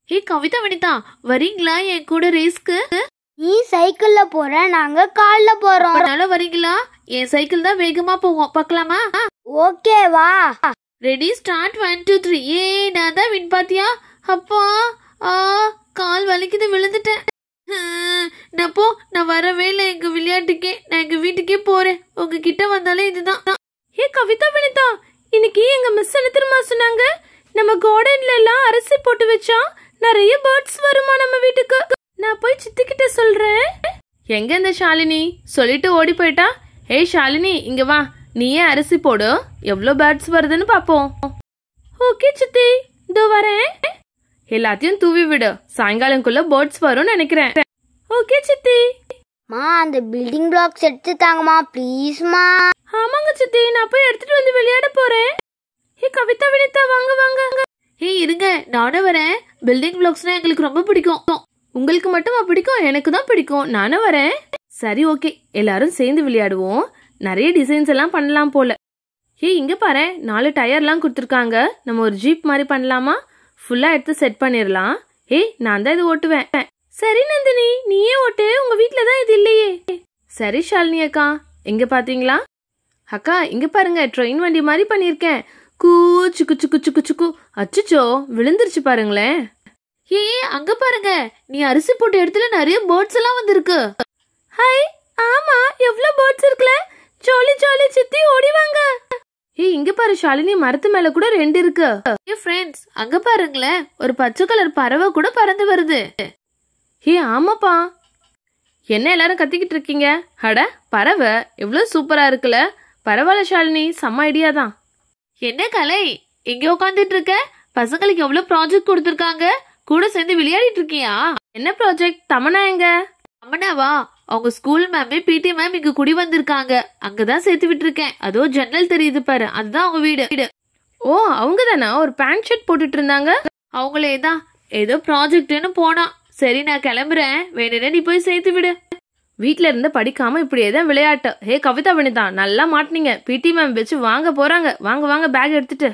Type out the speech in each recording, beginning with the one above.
ஏ கவிதா வனிதா வரீங்களா என் கூட ரேஸ்க்கு நீ சைக்கிள்ல போற நாங்க கால்ல போறோம் அதனால வரீங்களா என் சைக்கிள் தான் வேகமா போவோம் பார்க்கலாமா ஓகே வா ready start one two three ஏ நான் தான் வின் பாத்தியா அப்பா ஆ கால் வலிக்குது விழுந்துட்டேன் ஹம், நான் போ நான் வரவே இல்லை எங்க விளையாட்டுக்கே நான் எங்க வீட்டுக்கே போறேன் உங்ககிட்ட வந்தாலே இதுதான் ஏ கவிதா வனிதா இன்னைக்கு எங்க மிஸ் என்ன தெரியுமா சொன்னாங்க நம்ம கார்டன்ல எல்லாம் அரிசி போட்டு வச்சா நிறைய பேர்ட்ஸ் வருமா நம்ம வீட்டுக்கு நான் போய் சித்தி கிட்ட சொல்றேன் எங்க இந்த ஷாலினி சொல்லிட்டு ஓடி போயிட்டா ஏய் ஷாலினி இங்க வா நீயே அரிசி போடு எவ்வளோ பேர்ட்ஸ் வருதுன்னு பாப்போம் ஓகே சித்தி இதோ வரேன் எல்லாத்தையும் தூவி விடு சாயங்காலம்குள்ள பேர்ட்ஸ் வரும்னு நினைக்கிறேன் ஓகே சித்தி மா அந்த பில்டிங் பிளாக்ஸ் எடுத்து தாங்கம்மா ப்ளீஸ்மா ஆமாங்க சித்தி நான் போய் எடுத்துட்டு வந்து விளையாட போறேன் ஏ கவிதா வினிதா வாங்க வாங்க ஏய் இருங்க நானும் வரேன் பில்டிங் பிளாக்ஸ்னா எங்களுக்கு ரொம்ப பிடிக்கும் உங்களுக்கு மட்டுமா பிடிக்கும் எனக்கு தான் பிடிக்கும் நானும் வரேன் சரி ஓகே எல்லாரும் சேர்ந்து விளையாடுவோம் நிறைய டிசைன்ஸ் எல்லாம் பண்ணலாம் போல ஏய் இங்க பாரு நாலு டயர்லாம் கொடுத்துருக்காங்க நம்ம ஒரு ஜீப் மாதிரி பண்ணலாமா ஃபுல்லா எடுத்து செட் பண்ணிடலாம் ஏய் நான் தான் இது ஓட்டுவேன் சரி நந்தினி நீயே ஓட்டு உங்க வீட்ல தான் இது இல்லையே சரி ஷாலினி அக்கா எங்க பாத்தீங்களா அக்கா இங்க பாருங்க ட்ரெயின் வண்டி மாதிரி பண்ணிருக்கேன் கூ சுக்கு சுக்கு சுக்கு சுக்கு அச்சுச்சோ விழுந்துருச்சு பாருங்களேன் ஏ அங்க பாருங்க நீ அரிசி போட்ட இடத்துல நிறைய பேர்ட்ஸ் எல்லாம் வந்திருக்கு ஹாய் ஆமா எவ்ளோ பேர்ட்ஸ் இருக்குல ஜாலி ஜாலி சித்தி ஓடி வாங்க ஏய் இங்க பாரு ஷாலினி மரத்து மேல கூட ரெண்டு இருக்கு ஏ ஃப்ரெண்ட்ஸ் அங்க பாருங்களேன் ஒரு பச்சை கலர் பறவை கூட பறந்து வருது ஏய் ஆமாப்பா என்ன எல்லாரும் கத்திக்கிட்டு இருக்கீங்க அட பறவை எவ்வளவு சூப்பரா இருக்குல்ல பரவாயில்ல ஷாலினி செம்ம ஐடியா தான் என்ன கலை எங்க உட்காந்துட்டு இருக்க பசங்களுக்கு எவ்வளவு ப்ராஜெக்ட் கொடுத்துருக்காங்க கூட சேர்ந்து விளையாடிட்டு இருக்கியா என்ன ப்ராஜெக்ட் தமனா எங்க அம்மனாவா அவங்க ஸ்கூல் மேமே பிடி மேம் இங்க குடி வந்திருக்காங்க அங்கதான் சேர்த்து விட்டுருக்கேன் அதோ ஜன்னல் தெரியுது பாரு அதுதான் அவங்க வீடு வீடு ஓ அவங்க தானா ஒரு பேண்ட் ஷர்ட் போட்டுட்டு இருந்தாங்க அவங்களே தான் ஏதோ ப்ராஜெக்ட்னு போனா சரி நான் கிளம்புறேன் வேணும்னா நீ போய் சேர்த்து விடு வீட்ல இருந்து படிக்காம இப்படியே தான் விளையாட்டு ஹே கவிதா வனிதா நல்லா மாட்டினீங்க பிடி மேம் வச்சு வாங்க போறாங்க வாங்க வாங்க பேக் எடுத்துட்டு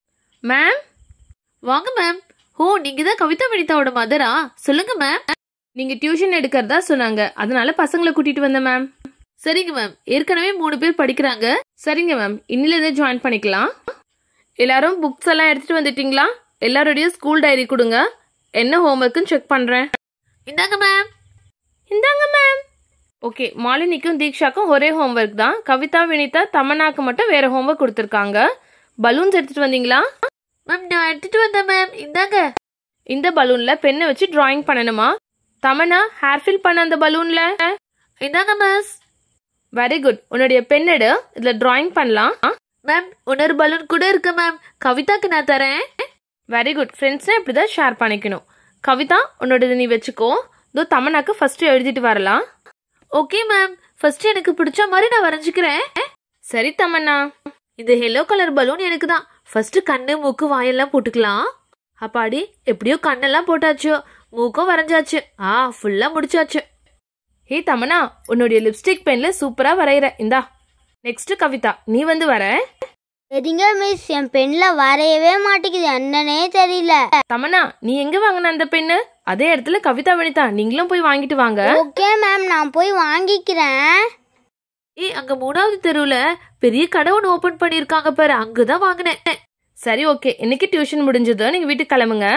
மேம் வாங்க மேம் ஓ நீங்க தான் கவிதா வனிதாவோட மதரா சொல்லுங்க மேம் நீங்க டியூஷன் எடுக்கிறதா சொன்னாங்க அதனால பசங்களை கூட்டிட்டு வந்தேன் மேம் சரிங்க மேம் ஏற்கனவே மூணு பேர் படிக்கிறாங்க சரிங்க மேம் இன்னில இருந்தே ஜாயின் பண்ணிக்கலாம் எல்லாரும் புக்ஸ் எல்லாம் எடுத்துட்டு வந்துட்டீங்களா எல்லாருடைய ஸ்கூல் டைரி கொடுங்க என்ன ஹோம்ஒர்க்குன்னு செக் பண்றேன் இந்தாங்க மேம் இந்தாங்க மேம் ஓகே மாலினிக்கும் தீக்ஷாக்கும் ஒரே ஹோம்ஒர்க் தான் கவிதா வினிதா தமன்னாக்கு மட்டும் வேற ஹோம்ஒர்க் கொடுத்துருக்காங்க பலூன்ஸ் எடுத்துட்டு வந்தீங்களா மேம் நான் எடுத்துட்டு வந்தேன் மேம் இந்தாங்க இந்த பலூன்ல பெண்ணை வச்சு டிராயிங் பண்ணணுமா தமன்னா ஹேர் ஃபில் பண்ண அந்த பலூன்ல இந்தாங்க மிஸ் வெரி குட் உன்னுடைய பென் எடு இதுல டிராயிங் பண்ணலாம் மேம் இன்னொரு பலூன் கூட இருக்கு மேம் கவிதாக்கு நான் தரேன் வெரி குட் ஃப்ரெண்ட்ஸ்னா இப்படிதான் ஷேர் பண்ணிக்கணும் கவிதா உன்னோடது நீ வச்சுக்கோ இதோ தமன்னாக்கு ஃபர்ஸ்ட் எழுதிட்டு வரலாம் ஓகே மேம் ஃபர்ஸ்ட் எனக்கு பிடிச்ச மாதிரி நான் வரைஞ்சுக்கிறேன் சரி தமன்னா இந்த எல்லோ கலர் பலூன் எனக்கு தான் ஃபர்ஸ்ட் கண்ணு மூக்கு வாயெல்லாம் போட்டுக்கலாம் அப்பாடி எப்படியோ கண்ணெல்லாம் போட்டாச்சு மூக்கும் வரைஞ்சாச்சு ஆ ஃபுல்லா முடிச்சாச்சு ஹே தமன்னா உன்னுடைய லிப்ஸ்டிக் பென்ல சூப்பரா வரைகிற இந்தா நெக்ஸ்ட் கவிதா நீ வந்து வர சரிங்க மிஸ் என் பெண்ல வரையவே மாட்டேங்குது என்னன்னே தெரியல தமன்னா நீ எங்க வாங்கின அந்த பென்னு அதே இடத்துல கவிதா வனிதா நீங்களும் போய் வாங்கிட்டு வாங்க ஓகே மேம் நான் போய் வாங்கிக்கிறேன் ஏய் அங்க மூணாவது தெருவுல பெரிய கடை ஒன்று ஓபன் பண்ணிருக்காங்க பாரு அங்கதான் வாங்கினேன் சரி ஓகே இன்னைக்கு டியூஷன் முடிஞ்சது நீங்க வீட்டுக்கு கிளம்புங்க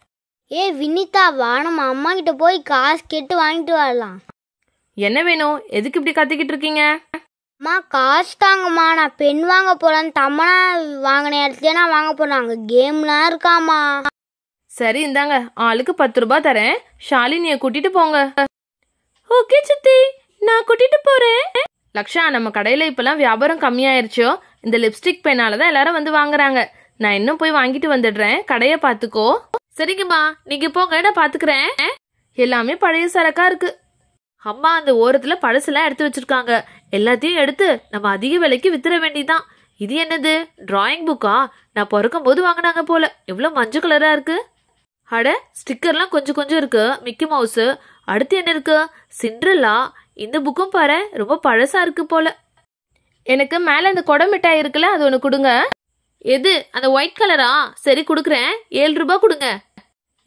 ஏ வினிதா வா நம்ம அம்மா கிட்ட போய் காசு கேட்டு வாங்கிட்டு வரலாம் என்ன வேணும் எதுக்கு இப்படி கத்திக்கிட்டு இருக்கீங்க அம்மா காசு தாங்கம்மா நான் பென் வாங்க போறேன் தம்மனா வாங்கின இடத்துல நான் வாங்க போறேன் அங்க கேம்லாம் இருக்காமா சரி இந்தாங்க ஆளுக்கு பத்து ரூபாய் தரேன் ஷாலினிய கூட்டிட்டு போங்க ஓகே சித்தி நான் கூட்டிட்டு போறேன் லக்ஷா நம்ம கடையில இப்பெல்லாம் வியாபாரம் கம்மியாயிருச்சோ இந்த லிப்ஸ்டிக் பென்னால தான் எல்லாரும் வந்து வாங்குறாங்க நான் இன்னும் போய் வாங்கிட்டு வந்துடுறேன் கடைய பாத்துக்கோ சரிங்கம்மா நீங்க போங்க நான் பாத்துக்கிறேன் எல்லாமே பழைய சரக்கா இருக்கு அம்மா அந்த ஓரத்துல பழசெல்லாம் எடுத்து வச்சிருக்காங்க எல்லாத்தையும் எடுத்து நம்ம அதிக விலைக்கு வித்துற வேண்டியதான் இது என்னது டிராயிங் புக்கா நான் பிறக்கும் போது வாங்கினாங்க போல எவ்வளவு மஞ்சள் கலரா இருக்கு அட ஸ்டிக்கர்லாம் கொஞ்சம் கொஞ்சம் இருக்கு மிக்கி மவுஸ் அடுத்து என்ன இருக்கு சிண்ட்ரல்லா இந்த புக்கும் பாரு ரொம்ப பழசா இருக்கு போல எனக்கு மேல அந்த கொடை மிட்டாய் இருக்குல்ல அது ஒன்று கொடுங்க எது அந்த ஒயிட் கலரா சரி கொடுக்குறேன் ஏழு ரூபாய் கொடுங்க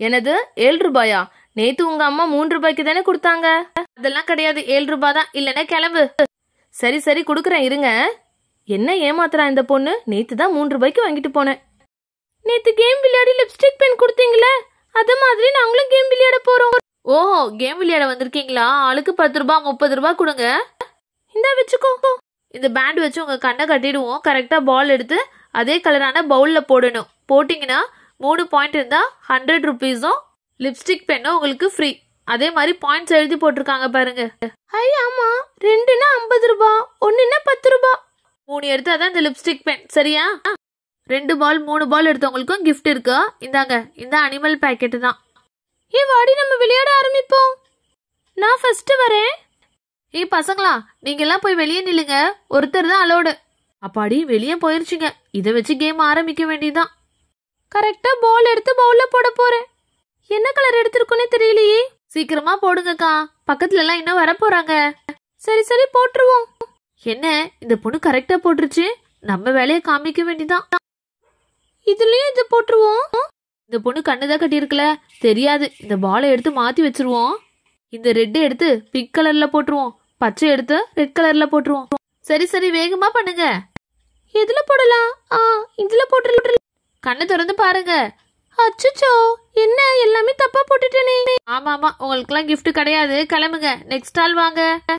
எனது ஏழு ரூபாயா நேத்து உங்க அம்மா மூன்று ரூபாய்க்கு தானே கொடுத்தாங்க அதெல்லாம் கிடையாது ஏழு ரூபாய் தான் இல்லைன்னா கிளம்பு சரி சரி கொடுக்குறேன் இருங்க என்ன ஏமாத்துறா இந்த பொண்ணு நேத்து தான் மூன்று ரூபாய்க்கு வாங்கிட்டு போனேன் நேத்து கேம் விளையாடி லிப்ஸ்டிக் பென் கொடுத்தீங்களே அது மாதிரி நாங்களும் கேம் விளையாட போறோம் ஓஹோ கேம் விளையாட வந்திருக்கீங்களா ஆளுக்கு பத்து ரூபாய் முப்பது ரூபாய் கொடுங்க இந்த வச்சுக்கோ இந்த பேண்ட் வச்சு உங்க கண்ணை கட்டிடுவோம் கரெக்டா பால் எடுத்து அதே கலரான பவுல்ல போடணும் போட்டிங்கன்னா மூணு பாயிண்ட் இருந்தா ஹண்ட்ரட் ருபீஸும் லிப்ஸ்டிக் பென்னும் உங்களுக்கு ஃப்ரீ அதே மாதிரி பாயிண்ட்ஸ் எழுதி போட்டிருக்காங்க பாருங்க ஐ ஆமா ரெண்டுன்னா ஐம்பது ரூபாய் ஒண்ணுன்னா பத்து ரூபாய் மூணு எடுத்தா தான் இந்த லிப்ஸ்டிக் பென் சரியா ரெண்டு பால் மூணு பால் எடுத்தவங்களுக்கும் gift இருக்கு இந்தாங்க இந்த அனிமல் பேக்கெட் தான் ஏ வாடி நம்ம விளையாட ஆரம்பிப்போம் நான் ஃபர்ஸ்ட் வரேன் ஏய் பசங்களா நீங்க எல்லாம் போய் வெளியே நில்லுங்க ஒருத்தர் தான் அலோடு அப்பாடி வெளியே போயிருச்சுங்க இதை வச்சு கேம் ஆரம்பிக்க வேண்டியதுதான் கரெக்டா பால் எடுத்து பவுல்ல போட போறேன் என்ன கலர் எடுத்திருக்கோனே தெரியலையே சீக்கிரமா போடுங்கக்கா பக்கத்துல எல்லாம் இன்னும் வர போறாங்க சரி சரி போட்டுருவோம் என்ன இந்த பொண்ணு கரெக்டா போட்டுருச்சு நம்ம வேலையை காமிக்க வேண்டியதான் இதுலயும் இது போட்டுருவோம் இந்த பொண்ணு கண்ணுதான் கட்டியிருக்கல தெரியாது இந்த பாலை எடுத்து மாத்தி வச்சிருவோம் இந்த ரெட் எடுத்து பிங்க் கலர்ல போட்டுருவோம் பச்சை எடுத்து ரெட் கலர்ல போட்டுருவோம் சரி சரி வேகமா பண்ணுங்க எதுல போடலாம் ஆ இதுல போட்டுடலாம் கண்ணை திறந்து பாருங்க அச்சச்சோ என்ன எல்லாமே தப்பா போட்டுட்டேனே ஆமா ஆமா உங்களுக்குலாம் gift கிடையாது கிளம்புங்க நெக்ஸ்ட் ஆள் வாங்க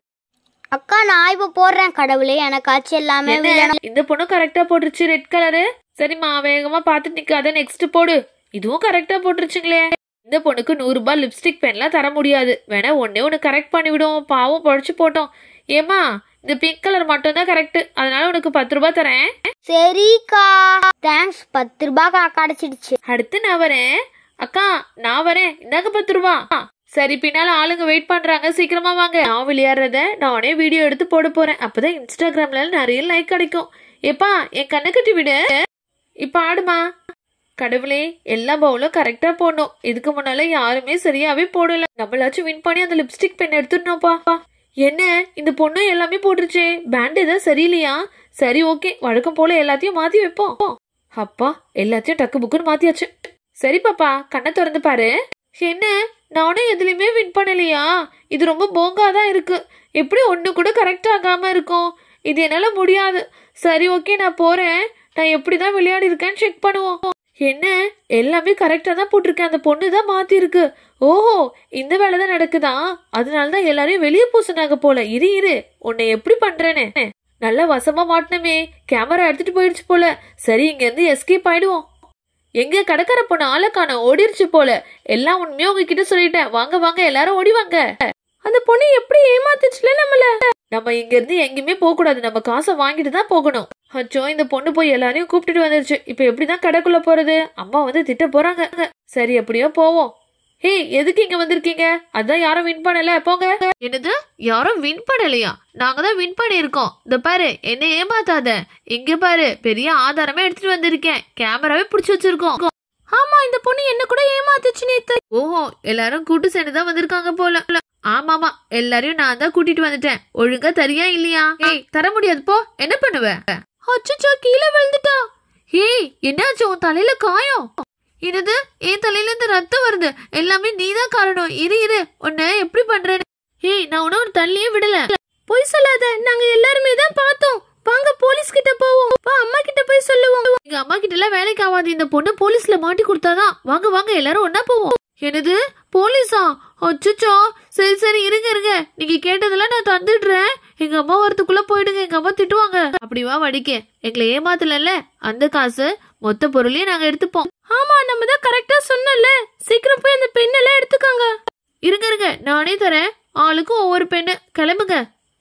அக்கா நான் இப்போ போடுறேன் கடவுளே எனக்காச்சும் எல்லாமே என்ன வில்லன் இந்த பொண்ணு கரெக்டா போட்டுருச்சு ரெட் கலரு சரிம்மா வேகமா பார்த்து நிக்காத நெக்ஸ்ட் போடு இதுவும் கரெக்டா போட்டுருச்சுங்களே இந்த பொண்ணுக்கு நூறு ரூபாய் லிப்ஸ்டிக் பென்லாம் தர முடியாது வேணா ஒன்னே ஒன்று கரெக்ட் பண்ணிவிடுவோம் பாவம் பொழைச்சு போட்டோம் ஏமா இந்த பிங்க் கலர் மட்டும் தான் கரெக்ட் அதனால உனக்கு பத்து ரூபாய் தரேன் சரிக்கா தேங்க்ஸ் பத்து ரூபாய்க்கா கிடைச்சிடுச்சு அடுத்து நான் வரேன் அக்கா நான் வரேன் இந்தாங்க பத்து ரூபா சரி பின்னால ஆளுங்க வெயிட் பண்றாங்க சீக்கிரமா வாங்க நான் விளையாடுறத நானே வீடியோ எடுத்து போட போறேன் அப்பதான் இன்ஸ்டாகிராம்ல நிறைய லைக் கிடைக்கும் ஏப்பா என் கண்ணை கட்டி விடு இப்ப ஆடுமா கடவுளே எல்லா பவுலும் கரெக்டா போடணும் இதுக்கு முன்னால யாருமே சரியாவே போடல நம்மளாச்சும் வின் பண்ணி அந்த லிப்ஸ்டிக் பென் எடுத்துடணும்ப்பா என்ன இந்த பொண்ணு எல்லாமே போட்டுருச்சே பேண்ட் ஏதாவது சரியில்லையா சரி ஓகே வழக்கம் போல எல்லாத்தையும் மாத்தி வைப்போம் அப்பா எல்லாத்தையும் டக்கு புக்குன்னு மாத்தியாச்சு சரி பாப்பா கண்ணை திறந்து பாரு என்ன நானும் எதுலயுமே வின் பண்ணலையா இது ரொம்ப போங்கா தான் இருக்கு எப்படி ஒண்ணு கூட கரெக்ட் ஆகாம இருக்கும் இது என்னால முடியாது சரி ஓகே நான் போறேன் நான் எப்படிதான் விளையாடி இருக்கேன்னு செக் பண்ணுவோம் என்ன எல்லாமே கரெக்டா தான் போட்டிருக்கேன் அந்த பொண்ணு தான் மாத்தி இருக்கு ஓஹோ இந்த வேலை தான் நடக்குதா அதனால தான் எல்லாரையும் வெளியே பூசினாங்க போல இரு இரு உன்னை எப்படி பண்றேன்னு நல்லா வசமா மாட்டினமே கேமரா எடுத்துட்டு போயிடுச்சு போல சரி இங்க இருந்து எஸ்கேப் ஆயிடுவோம் எங்க கடற்கரை பொண்ணு ஆளக்கான ஓடிருச்சு போல எல்லாம் உண்மையும் உங்ககிட்ட சொல்லிட்டேன் வாங்க வாங்க எல்லாரும் ஓடி வாங்க அந்த பொண்ணு எப்படி ஏமாத்துச்சுல நம்மள நம்ம இங்க இருந்து எங்கேயுமே போக கூடாது நம்ம காசை வாங்கிட்டு தான் போகணும் அச்சோ இந்த பொண்ணு போய் எல்லாரையும் கூப்பிட்டுட்டு வந்துருச்சு இப்ப எப்படிதான் கடைக்குள்ள போறது அம்மா வந்து திட்ட போறாங்க சரி எப்படியோ போவோம் ஏய் எதுக்கு இங்க வந்திருக்கீங்க அதான் யாரும் வின் பண்ணல போங்க என்னது யாரும் வின் பண்ணலையா நாங்க தான் வின் பண்ணியிருக்கோம் இந்த பாரு என்ன ஏமாத்தாத இங்க பாரு பெரிய ஆதாரமே எடுத்துட்டு வந்திருக்கேன் கேமராவே புடிச்சு வச்சிருக்கோம் ஆமா இந்த பொண்ணு என்ன கூட ஏமாத்துச்சு நேத்து ஓஹோ எல்லாரும் கூட்டு சேர்ந்து தான் வந்திருக்காங்க போல ஆமாமா எல்லாரையும் நான் தான் கூட்டிட்டு வந்துட்டேன் ஒழுங்கா தரியா இல்லையா ஏய் தர முடியாது போ என்ன பண்ணுவ அச்சச்சோ கீழே விழுந்துட்டா ஏய் என்னாச்சு உன் தலையில காயம் என்னது என் தலையில இருந்து ரத்தம் வருது எல்லாமே நீதான் காரணம் இரு இரு உன்னை எப்படி பண்றேன்னு ஏய் நான் உன்ன ஒரு தள்ளியே விடல பொய் சொல்லாத நாங்க எல்லாருமே தான் பார்த்தோம் வாங்க போலீஸ் கிட்ட போவோம் வா அம்மா கிட்ட போய் சொல்லுவோம் எங்க அம்மா கிட்ட எல்லாம் வேலைக்கு ஆகாது இந்த பொண்ணு போலீஸ்ல மாட்டி கொடுத்தாதான் வாங்க வாங்க எல்லாரும் ஒன்னா போவோம் என்னது போலீஸா அச்சுச்சோ சரி சரி இருங்க இருங்க நீங்க கேட்டதெல்லாம் நான் தந்துடுறேன் எங்க அம்மா வரதுக்குள்ள போயிடுங்க எங்க அம்மா திட்டுவாங்க அப்படி வா வடிக்க எங்களை ஏமாத்தலல்ல அந்த காசு மொத்த பொருளையும் நாங்க எடுத்துப்போம் ஆமா நம்ம தான் கரெக்டா சொன்னல சீக்கிரம் போய் அந்த பென் எல்லாம் எடுத்துக்கோங்க இருங்க இருங்க நானே தரேன் ஆளுக்கும் ஒவ்வொரு பெண்ணு கிளம்புங்க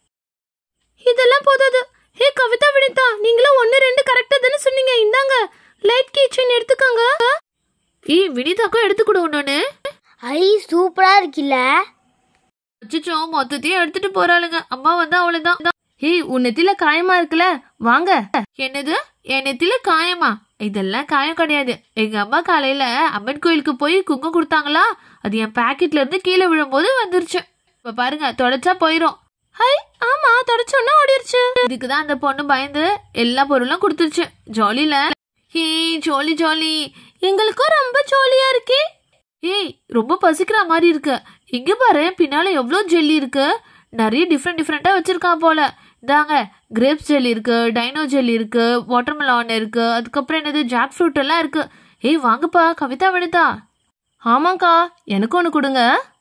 இதெல்லாம் போதாது ஹே கவிதா வினிதா நீங்களும் ஒன்னு ரெண்டு கரெக்டா தானே சொன்னீங்க இந்தாங்க லைட் கீ செயின் எடுத்துக்கோங்க ஏய் வினிதாக்கும் எடுத்துக்கூட ஒண்ணு ஐ சூப்பரா இருக்குல்ல அச்சோ மொத்தத்தையும் எடுத்துட்டு போறாளுங்க அம்மா வந்து அவ்வளவுதான் ஏய் உன் நெத்தில காயமா இருக்குல்ல வாங்க என்னது என் நெத்தில காயமா இதெல்லாம் காயம் கிடையாது எங்க அம்மா காலையில அம்மன் கோயிலுக்கு போய் குங்குமம் கொடுத்தாங்களா அது என் பாக்கெட்ல இருந்து கீழே விழும்போது வந்துருச்சு இப்ப பாருங்க தொடச்சா போயிரும் ஹை ஆமா தொடச்சோன்னா ஓடிருச்சு இதுக்குதான் அந்த பொண்ணு பயந்து எல்லா பொருளும் கொடுத்துருச்சு ஜாலில ஹே ஜாலி ஜாலி எங்களுக்கும் ரொம்ப ஜாலியா இருக்கே ஏய் ரொம்ப பசிக்கிற மாதிரி இருக்கு இங்க பாரு பின்னால எவ்வளோ ஜெல்லி இருக்கு நிறைய டிஃப்ரெண்ட் டிஃப்ரெண்ட்டாக வச்சிருக்கான் போல இதாங்க கிரேப்ஸ் ஜெல்லி இருக்கு டைனோ ஜெல்லி இருக்கு வாட்டர்மெலான் இருக்கு அதுக்கப்புறம் என்னது ஜாக் ஃப்ரூட் எல்லாம் இருக்கு ஏய் வாங்கப்பா கவிதா வனிதா ஆமாங்க்கா எனக்கு ஒன்று கொடுங்க